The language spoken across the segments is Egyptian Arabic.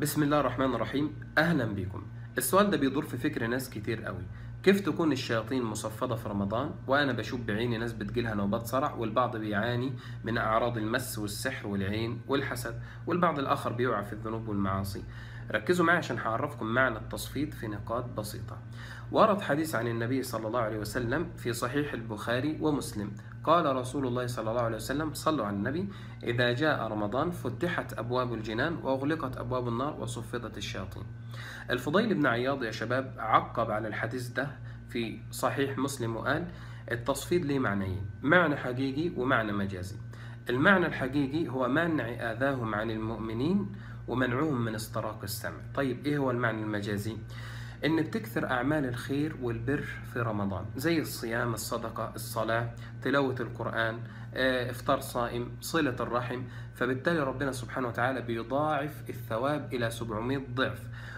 بسم الله الرحمن الرحيم اهلا بكم السؤال ده بيدور في فكر ناس كتير قوي كيف تكون الشياطين مصفدة في رمضان وانا بشوف بعيني ناس بتجيلها نوبات صرع والبعض بيعاني من اعراض المس والسحر والعين والحسد والبعض الاخر بيقع في الذنوب والمعاصي ركزوا معي عشان هعرفكم معنى التصفيد في نقاط بسيطة ورد حديث عن النبي صلى الله عليه وسلم في صحيح البخاري ومسلم قال رسول الله صلى الله عليه وسلم صلوا على النبي إذا جاء رمضان فتحت أبواب الجنان وأغلقت أبواب النار وصفدت الشياطين الفضيل بن عياض يا شباب عقب على الحديث ده في صحيح مسلم وقال التصفيد ليه معنيين معنى حقيقي ومعنى مجازي المعنى الحقيقي هو منع آذاهم عن المؤمنين ومنعهم من استراق السمع طيب ايه هو المعنى المجازي ان بتكثر اعمال الخير والبر في رمضان زي الصيام الصدقه الصلاه تلاوه القران آه، افطار صائم صله الرحم فبالتالي ربنا سبحانه وتعالى بيضاعف الثواب الى 700 ضعف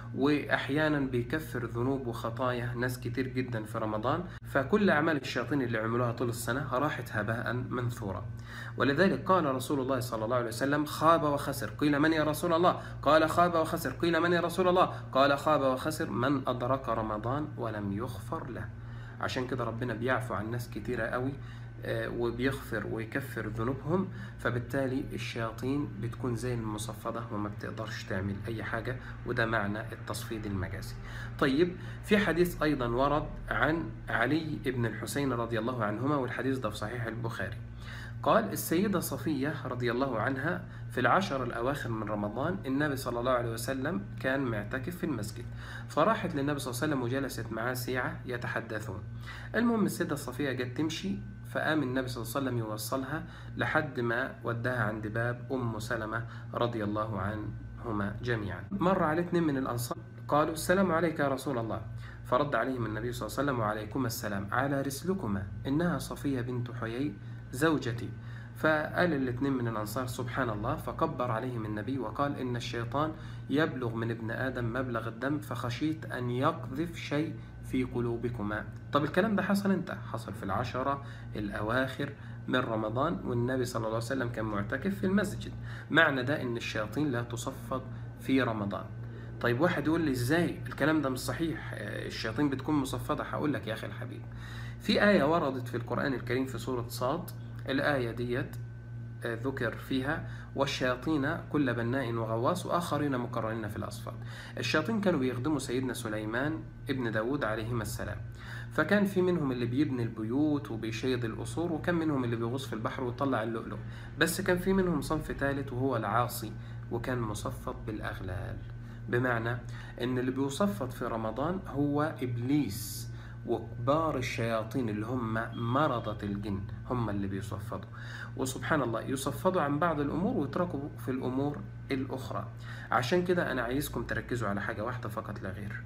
واحيانا بيكفر ذنوب وخطايا ناس كتير جدا في رمضان فكل اعمال الشياطين اللي عملوها طول السنه راحت هباء منثورا ولذلك قال رسول الله صلى الله عليه وسلم خاب وخسر قيل من يا رسول الله قال خاب وخسر قيل من يا رسول الله قال خاب وخسر من ادرك رمضان ولم يغفر له عشان كده ربنا بيعفو عن ناس كتيرة قوي آه، وبيغفر ويكفر ذنوبهم فبالتالي الشياطين بتكون زي المصفدة وما بتقدرش تعمل أي حاجة وده معنى التصفيد المجازي طيب في حديث أيضا ورد عن علي بن الحسين رضي الله عنهما والحديث ده في صحيح البخاري قال السيدة صفية رضي الله عنها في العشر الأواخر من رمضان النبي صلى الله عليه وسلم كان معتكف في المسجد فراحت للنبي صلى الله عليه وسلم وجلست معاه ساعة يتحدثون المهم السيدة صفية جت تمشي فقام النبي صلى الله عليه وسلم يوصلها لحد ما وداها عند باب أم سلمة رضي الله عنهما جميعا مر عليه اثنين من الأنصار قالوا السلام عليك يا رسول الله فرد عليهم النبي صلى الله عليه وسلم وعليكم السلام على رسلكما إنها صفية بنت حيي زوجتي فقال الاثنين من الأنصار سبحان الله فكبر عليهم النبي وقال إن الشيطان يبلغ من ابن آدم مبلغ الدم فخشيت أن يقذف شيء في قلوبكما طب الكلام ده حصل امتى؟ حصل في العشرة الأواخر من رمضان والنبي صلى الله عليه وسلم كان معتكف في المسجد معنى ده إن الشياطين لا تصفد في رمضان طيب واحد يقول لي ازاي الكلام ده مش صحيح آه، الشياطين بتكون مصفدة هقول لك يا أخي الحبيب في آية وردت في القرآن الكريم في سورة صاد الآية ديت آه، ذكر فيها والشياطين كل بناء وغواص وآخرين مقرنين في الأصفاد الشياطين كانوا بيخدموا سيدنا سليمان ابن داود عليهما السلام فكان في منهم اللي بيبني البيوت وبيشيد القصور وكان منهم اللي بيغوص في البحر ويطلع اللؤلؤ بس كان في منهم صنف ثالث وهو العاصي وكان مصفد بالأغلال بمعنى ان اللي بيصفد في رمضان هو ابليس وكبار الشياطين اللي هم مرضة الجن هم اللي بيصفدوا وسبحان الله يصفدوا عن بعض الأمور ويتركوا في الأمور الأخرى عشان كده أنا عايزكم تركزوا على حاجة واحدة فقط لا غير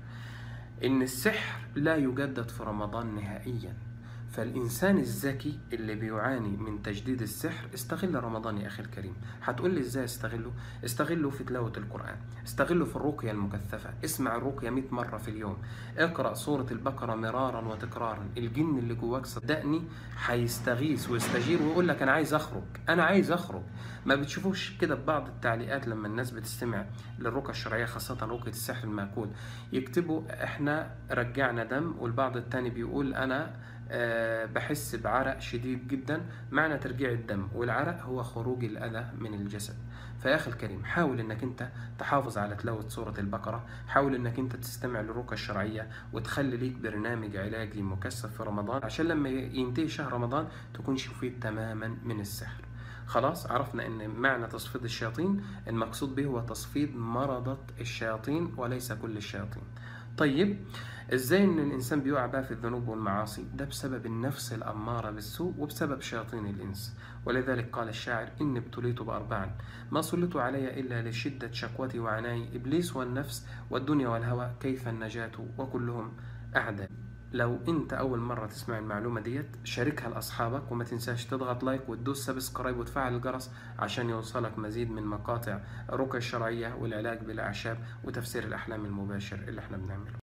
إن السحر لا يجدد في رمضان نهائيا فالإنسان الذكي اللي بيعاني من تجديد السحر استغل رمضان يا أخي الكريم هتقول لي إزاي استغله؟ استغله في تلاوة القرآن استغله في الرقية المكثفة اسمع الرقية 100 مرة في اليوم اقرأ سورة البقرة مرارا وتكرارا الجن اللي جواك صدقني هيستغيث ويستجير ويقول لك أنا عايز أخرج أنا عايز أخرج ما بتشوفوش كده في بعض التعليقات لما الناس بتستمع للرقى الشرعية خاصة رقية السحر المأكول يكتبوا احنا رجعنا دم والبعض التاني بيقول أنا آه، بحس بعرق شديد جدا معنى ترجيع الدم والعرق هو خروج الأذى من الجسد فيا أخي الكريم حاول أنك أنت تحافظ على تلاوة سورة البقرة حاول أنك أنت تستمع للرقى الشرعية وتخلي ليك برنامج علاجي مكثف في رمضان عشان لما ينتهي شهر رمضان تكون شفيت تماما من السحر خلاص عرفنا ان معنى تصفيد الشياطين المقصود به هو تصفيد مرضة الشياطين وليس كل الشياطين طيب ازاي ان الانسان بيقع بقى في الذنوب والمعاصي ده بسبب النفس الاماره بالسوء وبسبب شياطين الانس ولذلك قال الشاعر اني ابتليت باربع ما سلط علي الا لشده شكوتي وعناي ابليس والنفس والدنيا والهوى كيف النجاه وكلهم اعداء لو انت اول مرة تسمع المعلومة ديت شاركها لاصحابك وما تنساش تضغط لايك وتدوس سبسكرايب وتفعل الجرس عشان يوصلك مزيد من مقاطع الرقية الشرعية والعلاج بالاعشاب وتفسير الاحلام المباشر اللي احنا بنعمله